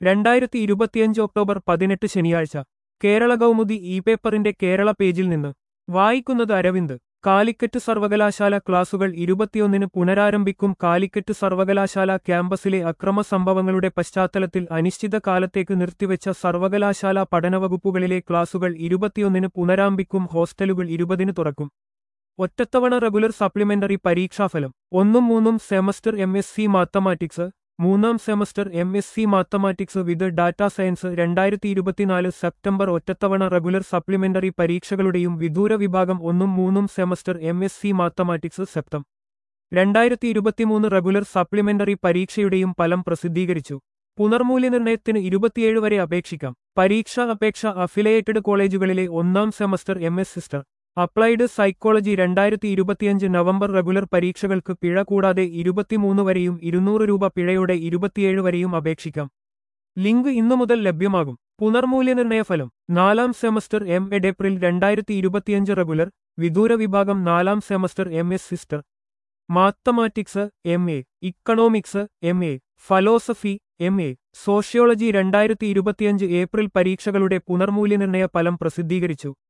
രണ്ടായിരത്തി ഇരുപത്തിയഞ്ച് ഒക്ടോബർ പതിനെട്ട് ശനിയാഴ്ച കേരള കൗമുദി ഇ പേപ്പറിന്റെ കേരള പേജിൽ നിന്ന് വായിക്കുന്നത് അരവിന്ദ് കാലിക്കറ്റ് സർവകലാശാല ക്ലാസുകൾ ഇരുപത്തിയൊന്നിന് പുനരാരംഭിക്കും കാലിക്കറ്റ് സർവകലാശാല ക്യാമ്പസിലെ അക്രമ സംഭവങ്ങളുടെ പശ്ചാത്തലത്തിൽ അനിശ്ചിതകാലത്തേക്ക് നിർത്തിവെച്ച സർവകലാശാല പഠനവകുപ്പുകളിലെ ക്ലാസുകൾ ഇരുപത്തിയൊന്നിന് പുനരാരംഭിക്കും ഹോസ്റ്റലുകൾ ഇരുപതിന് തുറക്കും ഒറ്റത്തവണ റെഗുലർ സപ്ലിമെന്ററി പരീക്ഷാഫലം ഒന്നും മൂന്നും semester M S C mathematics മൂന്നാം semester M S C mathematics with data science രണ്ടായിരത്തി ഇരുപത്തിനാല് സെപ്റ്റംബർ ഒറ്റത്തവണ റെഗുലർ സപ്ലിമെന്ററി പരീക്ഷകളുടെയും വിദൂര വിഭാഗം ഒന്നും മൂന്നും semester M S C mathematics September രണ്ടായിരത്തി ഇരുപത്തിമൂന്ന് റെഗുലർ സപ്ലിമെന്ററി പരീക്ഷയുടെയും ഫലം പ്രസിദ്ധീകരിച്ചു പുനർമൂല്യനിർണ്ണയത്തിന് ഇരുപത്തിയേഴ് വരെ അപേക്ഷിക്കാം പരീക്ഷാ അപേക്ഷ അഫിലിയേറ്റഡ് കോളേജുകളിലെ ഒന്നാം സെമസ്റ്റർ എം എസ് സിസ്റ്റർ അപ്ലൈഡ് സൈക്കോളജി രണ്ടായിരത്തി ഇരുപത്തിയഞ്ച് നവംബർ റെഗുലർ പരീക്ഷകൾക്ക് പിഴ കൂടാതെ ഇരുപത്തിമൂന്ന് വരെയും ഇരുന്നൂറ് രൂപ പിഴയോടെ ഇരുപത്തിയേഴ് വരെയും അപേക്ഷിക്കാം ലിങ്ക് ഇന്നു മുതൽ ലഭ്യമാകും പുനർമൂല്യനിർണ്ണയ ഫലം നാലാം സെമസ്റ്റർ എം എഡ് ഏപ്രിൽ രണ്ടായിരത്തി ഇരുപത്തിയഞ്ച് റെഗുലർ വിദൂര വിഭാഗം നാലാം സെമസ്റ്റർ എം എസ് സിസ്റ്റർ mathematics M A economics M A philosophy M A sociology രണ്ടായിരത്തി ഇരുപത്തിയഞ്ച് ഏപ്രിൽ പരീക്ഷകളുടെ പുനർമൂല്യനിർണ്ണയ ഫലം പ്രസിദ്ധീകരിച്ചു